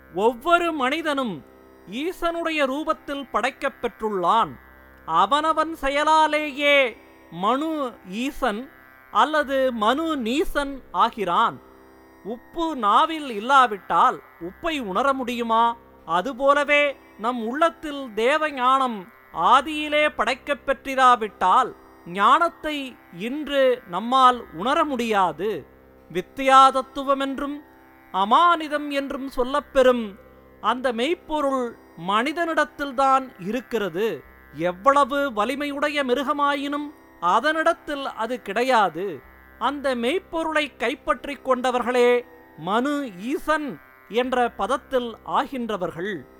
ஒவ்வொரு மனிதனும் ஈசனுடைய ரூபத்தில் படைக்கப் பெற்றுள்ளான் அவனவன் செயலாலேயே மனு ஈசன் அல்லது மனு நீசன் ஆகிறான் உப்பு நாவில் இல்லாவிட்டால் உப்பை உணர முடியுமா அதுபோலவே நம் உள்ளத்தில் தேவ ஞானம் ஆதியிலே படைக்கப் பெற்றிராவிட்டால் ஞானத்தை இன்று நம்மால் உணர முடியாது வித்தியா தத்துவம் என்றும் அமானிதம் என்றும் சொல்லப்பெறும் அந்த மெய்ப்பொருள் மனிதனிடத்தில்தான் இருக்கிறது எவ்வளவு வலிமையுடைய மிருகமாயினும் அதனிடத்தில் அது கிடையாது அந்த மெய்ப்பொருளை கைப்பற்றிக் கொண்டவர்களே மனு ஈசன் என்ற பதத்தில் ஆகின்றவர்கள்